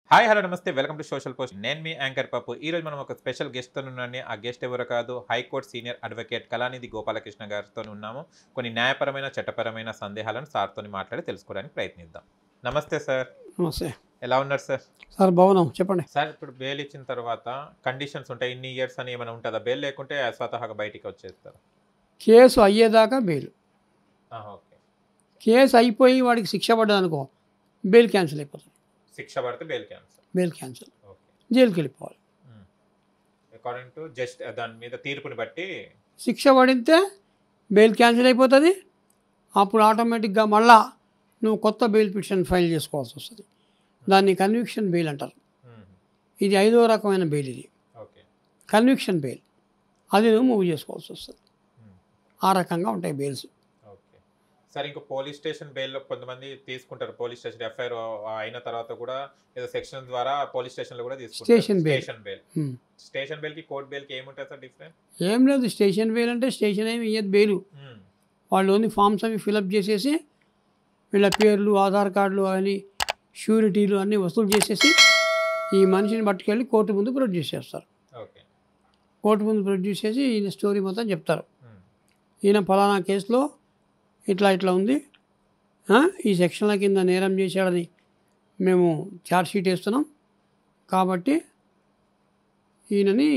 Hi hello నమస్తే welcome to social post నేను మీ యాంకర్ పప్పు ఈ రోజు మనం ఒక స్పెషల్ గెస్ట్తో ఉన్నాను ఆ గెస్ట్ ఎవరు కాదు high court senior advocate Kalanidhi Gopalakrishna గారితో ఉన్నాము కొన్ని న్యాయపరమైన చట్టపరమైన సందేహాలను సార్తో మాట్లాడి తెలుసుకోవడానికి ప్రయత్నిద్దాం నమస్తే సార్ నమస్తే ఎలా ఉన్నారు సార్ సార్ బాగున్నాం చెప్పండి సార్ ఇప్పుడు బెయిల్ ఇచ్చిన తర్వాత కండిషన్స్ ఉంటాయి ఇన్ని ఇయర్స్ అని ఏమైనా ఉంటుందా బెయిల్ లేకుంటే స్వతహాగా బయటికి వచ్చేస్తారు కేసు అయ్యేదాకా బెయిల్ ఓకే కేసు అయిపోయి వాడికి శిక్ష పడ్డదనుకో బెయిల్ క్యాన్సిల్ అయిపోతుంది శిక్ష పడితే bail cancel bail cancel okay జైలుకి వెళ్ళిపోవాలి అకార్డింగ్ టు జస్ట్ దాని మీద తీర్పుని బట్టి శిక్ష పడితే బెయిల్ క్యాన్సిల్ అయిపోతుంది అప్పుడు ఆటోమేటిక్గా మళ్ళా నువ్వు కొత్త బెయిల్ పిటిషన్ ఫైల్ చేసుకోవాల్సి వస్తుంది దాన్ని కన్విక్షన్ బెయిల్ అంటారు ఇది ఐదో రకమైన బెయిల్ ఇది ఓకే కన్విక్షన్ బెయిల్ అది నువ్వు మూవ్ చేసుకోవాల్సి వస్తుంది ఆ రకంగా ఉంటాయి బెయిల్స్ ఓకే సరే ఇంకా పోలీస్ స్టేషన్ బెయిల్లో కొంతమంది తీసుకుంటారు పోలీస్ స్టేషన్ ఎఫ్ఐఆర్ అయిన తర్వాత కూడా ఏదో సెక్షన్ ద్వారా పోలీస్ స్టేషన్లో కూడా తీసుకుంటారు Station bail. Station bail Hmm. Station బెయిల్కి కోర్ట్ బెయిల్కి ఏముంటుంది సార్ డిఫరెన్స్ ఏం లేదు స్టేషన్ బెయిల్ అంటే స్టేషన్ ఏమి ఇయ్యదు బెయిలు వాళ్ళు ఓన్లీ ఫామ్స్ అవి ఫిలప్ చేసేసి వీళ్ళ పేర్లు ఆధార్ కార్డులు అని షూరిటీలు అన్నీ వసూలు చేసేసి ఈ మనిషిని పట్టుకెళ్ళి కోర్టు ముందు ప్రొడ్యూస్ చేస్తారు ఓకే కోర్టు ముందు ప్రొడ్యూస్ చేసి ఈయన స్టోరీ మొత్తం చెప్తారు ఈయన ఫలానా కేసులో ఇట్లా ఇట్లా ఉంది ఆ, ఈ సెక్షన్ల కింద నేరం చేశాడని మేము ఛార్జ్షీట్ వేస్తున్నాం కాబట్టి ఈయనని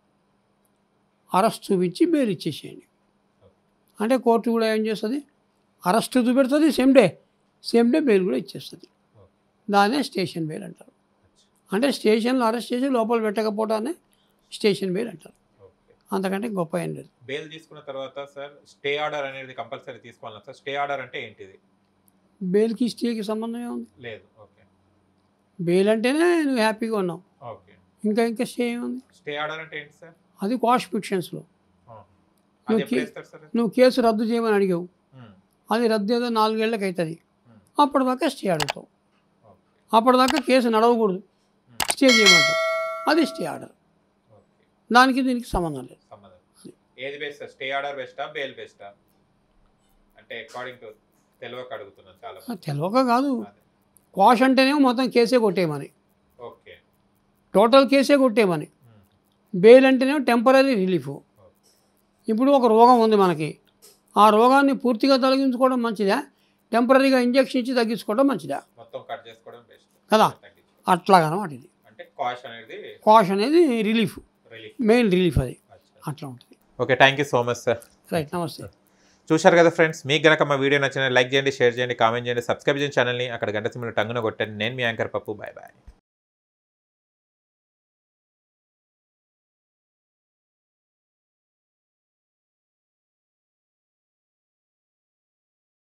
అరెస్ట్ చూపించి బెయిల్ ఇచ్చేసేయండి అంటే కోర్టు కూడా ఏం చేస్తుంది అరెస్ట్ చూపెడుతుంది same day same day bail కూడా ఇచ్చేస్తుంది దాన్నే స్టేషన్ బెయిల్ అంటారు అంటే స్టేషన్లో అరెస్ట్ చేసి లోపల పెట్టకపోవడాన్ని స్టేషన్ బెయిల్ అంటారు ఓకే అంతకంటే గొప్ప ఏం లేదు బెయిల్ తీసుకున్న తర్వాత సార్ స్టే ఆర్డర్ అనేది కంపల్సరీ తీసుకోవాలి సార్ స్టే ఆర్డర్ అంటే ఏంటిది బెయిల్కి స్టేకి సంబంధం ఏముంది లేదు ఓకే బెయిల్ అంటేనే నువ్వు హ్యాపీగా ఉన్నావు ఓకే ఇంకా ఇంకా స్టే ఏముంది స్టే ఆర్డర్ అంటే ఏంటి సార్ అది క్వాష్ ఫిక్షన్స్లో అది నువ్వు ఎప్పుడు కే- వేస్తారు సార్ నువ్వు కేసు రద్దు చేయమని అడిగావు ఉమ్, అది రద్దు ఏదో నాలుగేళ్లకు అవుతుంది ఉమ్, అప్పటిదాకా స్టే అడుగుతావు ఓకే అప్పటిదాకా కేసు నడవకూడదు ఉమ్, స్టే చేయమంటావు అది స్టే ఆర్డర్ ఓకే దానికి దీనికి సంబంధం లేదు సంబంధం ఏది బెస్ట్ సార్ స్టే ఆర్డర్ బెస్టా బెయిల్ బెస్టా అంటే అకార్డింగ్ టు తెలియక అడుగుతున్నాను చాలా మంది. తెలియక కాదు అదే. క్వాష్ అంటేనేమో మొత్తం కేసే కొట్టేయమని ఓకే టోటల్ కేసే కొట్టేయమని ఉమ్, బెయిల్ అంటేనేమో టెంపరీ రిలీఫ్ ఓకే. ఇప్పుడు ఒక రోగం ఉంది మనకి ఆ రోగాన్ని పూర్తిగా తొలగించుకోవడం మంచిదా టెంపరీగా ఇంజెక్షన్ ఇచ్చి తగ్గించుకోవడం మంచిదా మొత్తం కట్ చేసుకోవడం బెస్ట్ కదా. అట్లాగనమాట ఇది అంటే కాష్ అనేది క్వాష్ అనేది రిలీఫ్ రిలీఫ్ మెయిన్ రిలీఫ్ అది అట్లా ఉంటుంది okay thank you so much sir right నమస్తే చూశారు కదా ఫ్రెండ్స్ మీకు గనక మా వీడియో నచ్చిన లైక్ చేయండి షేర్ చేయండి కామెంట్ చేయండి సబ్స్క్రైబ్ చేయండి ఛానల్ని అక్కడ గంట సిమ్లు టంగున కొట్టండి నేను మీ యాంకర్ పప్పు బాయ్ బాయ్